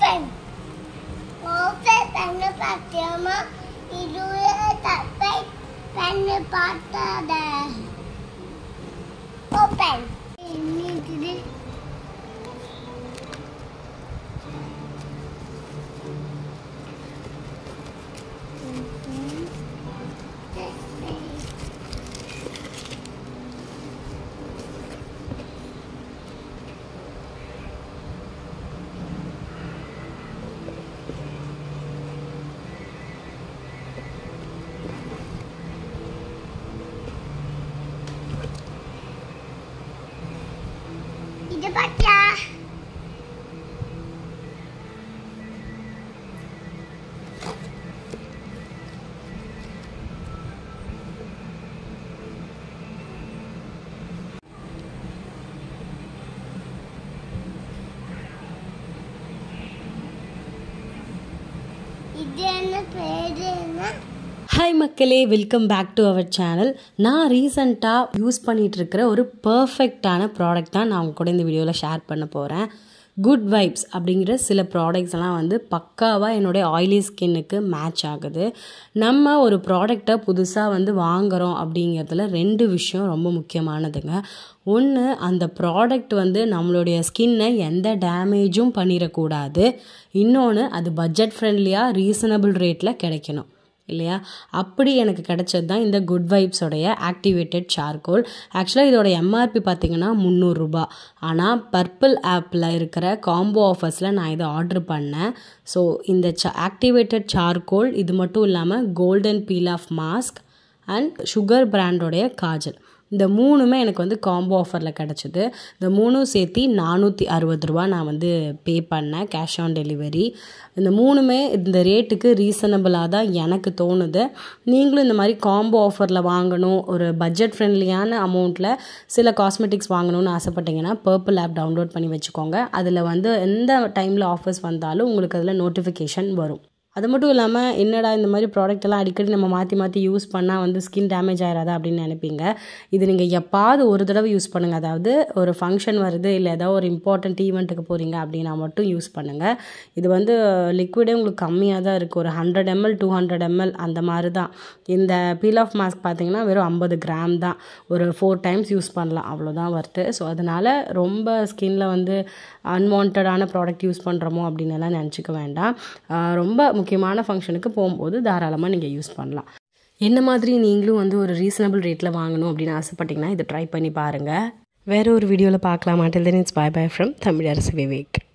open open பண்ணு பார்த்தியாமா இதுவே தப்பை பண்ணு பார்த்தாத ஓப்பன் இன்னிட்டு இது பாத்தியா இது என்ன பேரு என்ன ஹாய் மக்களே welcome back to our channel நான் ரீசண்டாக யூஸ் பண்ணிகிட்டு இருக்கிற ஒரு பர்ஃபெக்டான ப்ராடக்ட் தான் நான் உங்க கூட இந்த வீடியோவில் ஷேர் பண்ண போகிறேன் குட் வைப்ஸ் அப்படிங்கிற சில ப்ராடக்ட்ஸ் எல்லாம் வந்து பக்காவாக என்னுடைய ஆயிலி ஸ்கின்னுக்கு மேட்ச் ஆகுது நம்ம ஒரு ப்ராடக்டை புதுசாக வந்து வாங்குகிறோம் அப்படிங்கிறதுல ரெண்டு விஷயம் ரொம்ப முக்கியமானதுங்க ஒன்று அந்த ப்ராடக்ட் வந்து நம்மளுடைய ஸ்கின்னை எந்த டேமேஜும் பண்ணிடக்கூடாது இன்னொன்று அது பட்ஜெட் ஃப்ரெண்ட்லியாக ரீசனபிள் ரேட்டில் கிடைக்கணும் இல்லையா அப்படி எனக்கு கிடைச்சது தான் இந்த குட் வைப்ஸோடைய ஆக்டிவேட்டட் சார்கோல் ஆக்சுவலாக இதோட எம்ஆர்பி பார்த்தீங்கன்னா முந்நூறுரூபா ஆனால் பர்பிள் ஆப்பில் இருக்கிற காம்போ ஆஃபர்ஸில் நான் இதை ஆர்டர் பண்ணேன் ஸோ இந்த ச ஆக்டிவேட்டட் சார்கோல் இது மட்டும் இல்லாமல் golden peel off mask and sugar பிராண்டோடைய காஜல் இந்த மூணுமே எனக்கு வந்து காம்போ ஆஃபரில் கிடச்சிது இந்த மூணும் சேர்த்து நானூற்றி அறுபது ரூபா நான் வந்து பே பண்ணேன் கேஷ் ஆன் டெலிவரி இந்த மூணுமே இந்த ரேட்டுக்கு ரீசனபிளாக தான் எனக்கு தோணுது நீங்களும் இந்த மாதிரி காம்போ ஆஃபரில் வாங்கணும் ஒரு பட்ஜெட் ஃப்ரெண்ட்லியான அமௌண்ட்டில் சில காஸ்மெட்டிக்ஸ் வாங்கணும்னு ஆசைப்பட்டீங்கன்னா பர்பிள் ஆப் டவுன்லோட் பண்ணி வச்சுக்கோங்க அதில் வந்து எந்த டைமில் ஆஃபர்ஸ் வந்தாலும் உங்களுக்கு அதில் நோட்டிஃபிகேஷன் வரும் அது மட்டும் இல்லாமல் என்னடா இந்த மாதிரி ப்ராடக்ட் எல்லாம் அடிக்கடி நம்ம மாற்றி மாற்றி யூஸ் பண்ணால் வந்து ஸ்கின் டேமேஜ் ஆயிடாதா அப்படின்னு நினைப்பீங்க இது நீங்கள் எப்பாவது ஒரு தடவை யூஸ் பண்ணுங்கள் அதாவது ஒரு ஃபங்க்ஷன் வருது இல்லை ஏதாவது ஒரு இம்பார்ட்டண்ட் ஈவெண்ட்டுக்கு போகிறீங்க அப்படின்னா மட்டும் யூஸ் பண்ணுங்கள் இது வந்து லிக்விடே உங்களுக்கு கம்மியாக தான் இருக்குது ஒரு hundred ML two hundred ML அந்த மாதிரி தான் இந்த பீல் ஆஃப் மாஸ்க் பார்த்தீங்கன்னா வெறும் ஐம்பது கிராம் தான் ஒரு ஃபோர் டைம்ஸ் யூஸ் பண்ணலாம் அவ்வளோதான் வருது ஸோ அதனால் ரொம்ப ஸ்கின்ல வந்து அன்வான்டான ப்ராடக்ட் யூஸ் பண்ணுறோமோ அப்படின்னு எல்லாம் நினச்சிக்க வேண்டாம் ஆஹ் ரொம்ப முக்கியமான ஃபங்க்ஷனுக்கு போகும்போது தாராளமாக நீங்கள் யூஸ் பண்ணலாம் என்ன மாதிரி நீங்களும் வந்து ஒரு ரீசனபிள் ரேட்டில் வாங்கணும் அப்படின்னு ஆசைப்பட்டீங்கன்னா இதை ட்ரை பண்ணி பாருங்கள் வேற ஒரு வீடியோவில் பார்க்கலாம் மாட்டேன் it's bye bye from Tamilarasu Vivek